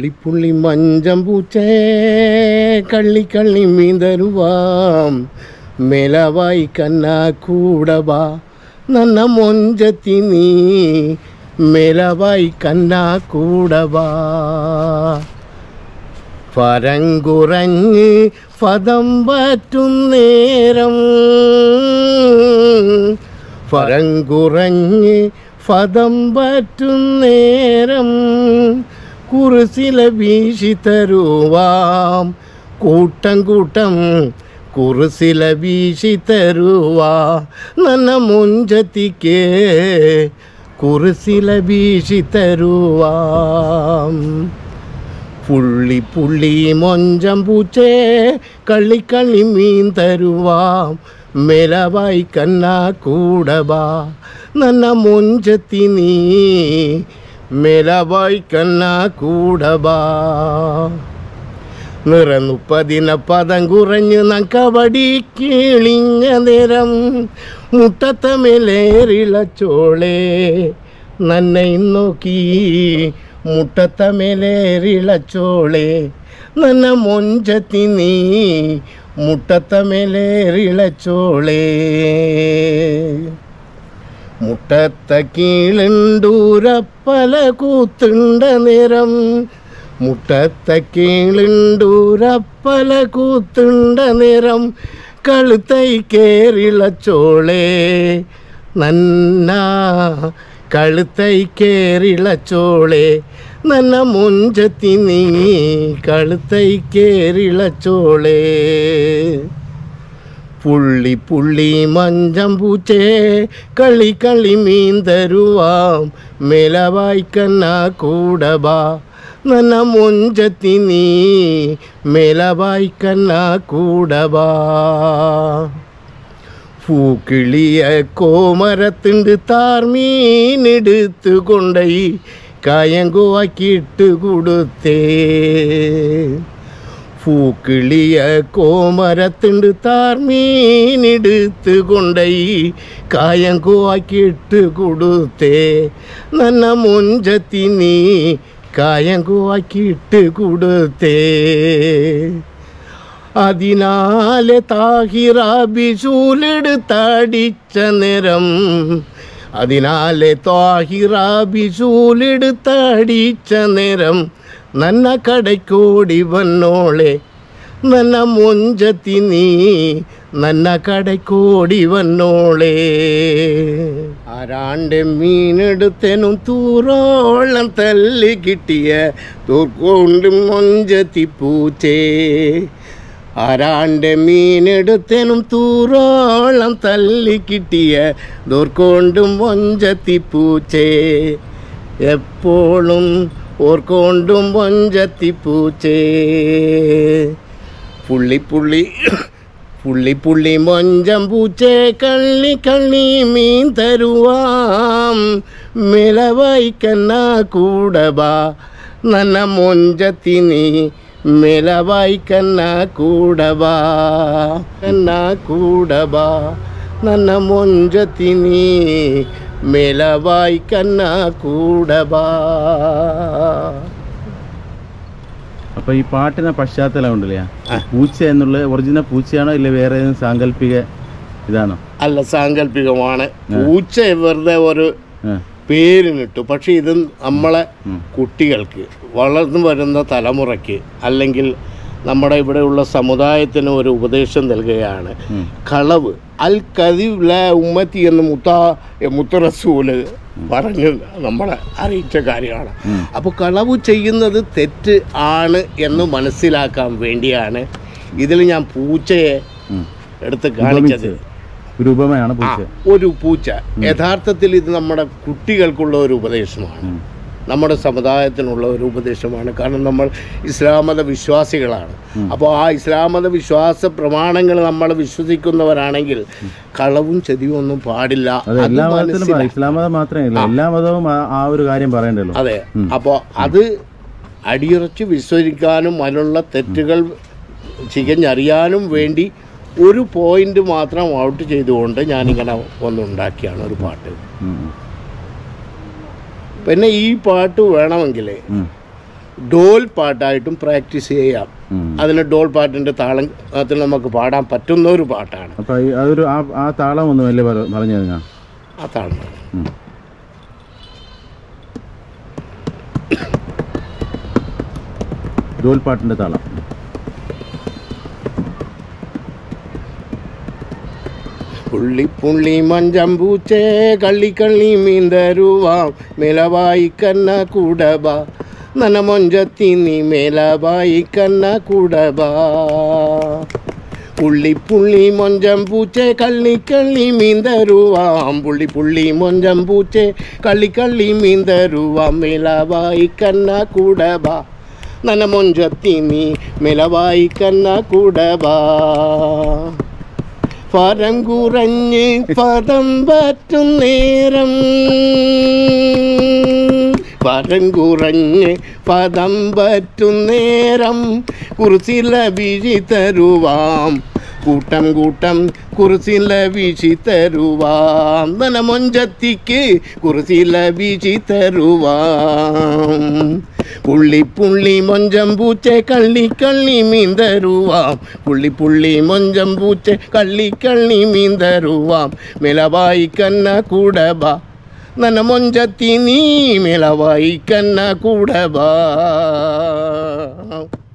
പുള്ളിപ്പുള്ളി മഞ്ചം പൂച്ചേ കള്ളി കള്ളി മീൻ തരുവാം മേലവായി കന്നാ കൂടവാ നന്ന മൊഞ്ചത്തി നീ മേലവായി കന്നാ കൂടവാ പരങ്കുറഞ്ഞ് പദം പറ്റും നേരം പരങ്കുറഞ്ഞ് പദം പറ്റും നേരം കുറുസില വീശി തരുവാം കൂട്ടം കൂട്ടം കുറുസില വീശി തരുവാ നന്ന മുഞ്ചത്തിക്ക് കുറുസില വീശി തരുവാം പുള്ളി പുള്ളി മൊഞ്ചം പൂച്ചേ കള്ളി കള്ളി മീൻ തരുവാം മേലവായി കന്നാ കൂടവാ നന്ന മൊഞ്ചത്തി നീ മേലവായി കന്നാ കൂടവാ നിറനുപ്പതിന പദം കുറഞ്ഞ് നക്കവടി കിളിഞ്ഞ നിരം മുട്ടത്ത മേലേറിളച്ചോളെ നന്നെ നോക്കി മുട്ടത്ത മേലേറിളച്ചോളെ നന്ന മൊഞ്ചത്തി നീ മുട്ടത്ത മേലേറിളച്ചോളെ മുട്ടത്ത കീളുണ്ടൂരപ്പല കൂത്തുണ്ട നിറം മുട്ടത്ത കീളുണ്ടൂരപ്പല കൂത്തുണ്ട നിറം കഴുത്തൈ കേറിളച്ചോളെ നന്ന കഴുത്തൈ കേറിളച്ചോളെ നന്ന മുഞ്ചത്തി നീ കഴുത്തൈ കേറിളച്ചോളെ പുള്ളി പുള്ളി മഞ്ചം പൂച്ചേ കളി കളി മീൻ തരുവാം മേലവായിക്കന്ന കൂടവാ നന്ന മുഞ്ചത്തി നീ മേലവായിക്കന്ന കൂടവാ പൂക്കിളിയ കോമരത്തിണ്ട് താർമീനെടുത്തു കൊണ്ടയി കായങ്കുവാക്കിയിട്ട് കൊടുത്തേ പൂക്കിളിയ കോമരത്തിണ്ട് താർമീനെടുത്ത് കൊണ്ടയി കായങ്കുവാക്കിയിട്ട് കൊടുത്തേ നന്ന മുഞ്ചത്തി നീ കായങ്കുവാക്കിയിട്ട് കൊടുത്തേ അതിനാലെ താഹിറ ബിസൂലെടുത്തടിച്ച നിരം അതിനാലെ താഹിറ ബിസൂലെടുത്തടിച്ച നിരം നന്ന കടയ്ക്കോടി വന്നോളെ നന്ന മൊഞ്ചത്തി നീ നന്ന കടയ്ക്കോടി വന്നോളെ ആരാണ്ട് മീനെടുത്തനും തൂറോളം തല്ലി കിട്ടിയ തൂർക്കൊണ്ട് മൊഞ്ചത്തി പൂച്ചേ ആരാണ്ട് മീനെടുത്തനും തൂറോളം തല്ലി കിട്ടിയ ദൂർക്കൊണ്ടും മൊഞ്ചത്തി പൂച്ചേ എപ്പോഴും ഓർക്കൊണ്ടും മൊഞ്ചത്തി പൂച്ചേ പുള്ളി പുള്ളി പുള്ളി പുള്ളി മൊഞ്ചം പൂച്ചേ കള്ളി കള്ളി മീൻ തരുവാം മിളവായിക്കന്ന കൂടവാ നന്ന മൊഞ്ചത്തി നീ മിളവായിക്കന്ന കൂടവാ കന്ന കൂടവാ ನನ್ನ ಮೊಂಜತಿ ನೀ ಮೇಲವಾಯಿ ಕನ್ನ ಕೂಡಬಾ അപ്പൊ ഈ പാട്ടിന് പശ്ചാത്തലം ഉണ്ടല്ലേ പൂച്ച എന്നുള്ള ഒറിജിനൽ പൂച്ചയാണോ ഇല്ല വേറെ ഏതെങ്കിലും സാങ്കല്പിക ഇതാണോ അല്ല സാങ്കല്പികമാണ് പൂച്ച വെറുതെ ഒരു ആ, പേരിനിട്ടു പക്ഷെ ഇത് നമ്മളെ ഉം. കുട്ടികൾക്ക് വളർന്നു വരുന്ന തലമുറയ്ക്ക് അല്ലെങ്കിൽ നമ്മുടെ ഇവിടെയുള്ള സമുദായത്തിന് ഒരു ഉപദേശം നൽകുകയാണ് ഉം. കളവ് അൽ കദിവ് ല ഉമ്മത്തി എന്ന് മുത്ത മുത്ത റസൂല് പറഞ്ഞ് നമ്മളെ അറിയിച്ച കാര്യമാണ് ഉം. അപ്പോൾ കളവ് ചെയ്യുന്നത് തെറ്റ് ആണ് എന്ന് മനസ്സിലാക്കാൻ വേണ്ടിയാണ് ഇതിൽ ഞാൻ പൂച്ചയെ ഉം. എടുത്ത് കാണിച്ചത് ഉപമിച്ചത്. ഒരു ഉപമയാണ് ആ, പൂച്ച ഒരു പൂച്ച യഥാർത്ഥത്തിൽ ഇത് നമ്മുടെ കുട്ടികൾക്കുള്ള ഒരു ഉപദേശമാണ് ഉം. നമ്മുടെ സമുദായത്തിനുള്ള ഒരു ഉപദേശമാണ് കാരണം നമ്മൾ ഇസ്ലാമത വിശ്വാസികളാണ് അപ്പോൾ ആ ഇസ്ലാമത വിശ്വാസ പ്രമാണങ്ങൾ നമ്മൾ വിശ്വസിക്കുന്നവരാണെങ്കിൽ കളവും ചതിയും ഒന്നും പാടില്ല അത് അത് എല്ലാ മതത്തിലും മനസ്സിലാ- പറയും. ഇസ്ലാം മതം മാത്രമല്ല എല്ലാ മതവും ആ- ആ ഒരു കാര്യം പറയണ്ടല്ലോ അതെ അപ്പോൾ അത് അടിയുറച്ച് വിശ്വസിക്കാനും അതിലുള്ള തെറ്റുകൾ ചികഞ്ഞറിയാനും വേണ്ടി ഒരു പോയിന്റ് മാത്രം ഔട്ട് ചെയ്തുകൊണ്ട് ഞാനിങ്ങനെ ഒന്നുണ്ടാക്കിയാണ് ഒരു പാട്ട് ഉം. പിന്നെ ഈ പാട്ട് വേണമെങ്കിൽ ഉം. ഡോൽ പാട്ടായിട്ടും പ്രാക്ടീസ് ചെയ്യാം ഉം. അതിന് ഡോൾ പാട്ടിൻ്റെ താളം അതിൽ നമുക്ക് പാടാൻ പറ്റുന്ന ഒരു പാട്ടാണ് അപ്പൊ ഈ അതൊരു ആ ആ താളം ഒന്ന് വലിയ പറഞ്ഞു തരുന്ന ആ താളം ഡോൽപാട്ടിന്റെ താളം പുള്ളി പുള്ളി മഞ്ചമ്പൂച്ചേ കള്ളി കള്ളി മീന്തരുവാം മേലവായി കന്ന കൂടബ നനമൊഞ്ചത്തി നീ മേലവായി കന്ന കൂടബ പുള്ളി പുള്ളി മൊഞ്ചം പൂച്ചേ കള്ളി കള്ളി മീന്തരുവാം പുള്ളി പുള്ളി മൊഞ്ചം പൂച്ചേ കള്ളി കള്ളി മീന്തരുവാം മേലവായി കന്ന കൂടബ നനമൊഞ്ചത്തി നീ മേലവായി കന്ന കൂടബ പരം കുറഞ്ഞ് പദം പറ്റും നേരം പരം കുറഞ്ഞ് പദം പറ്റും നേരം കുറിച്ചില വീഴി തരുവാം കൂട്ടം കൂട്ടം കുറിച്ചില വീശി തരുവാം നനമൊഞ്ചത്തിക്ക് കുറിച്ചില വീശി തരുവാം പുള്ളി പുള്ളി മൊഞ്ചം പൂച്ച കള്ളി കള്ളി മീൻ തരുവാം പുള്ളി പുള്ളി മൊഞ്ചം പൂച്ച കള്ളി കള്ളി മീൻ തരുവാം മിളവായി കന്ന കൂടബ നന മൊഞ്ചത്തി നീ മിളവായി കന്ന കൂടബ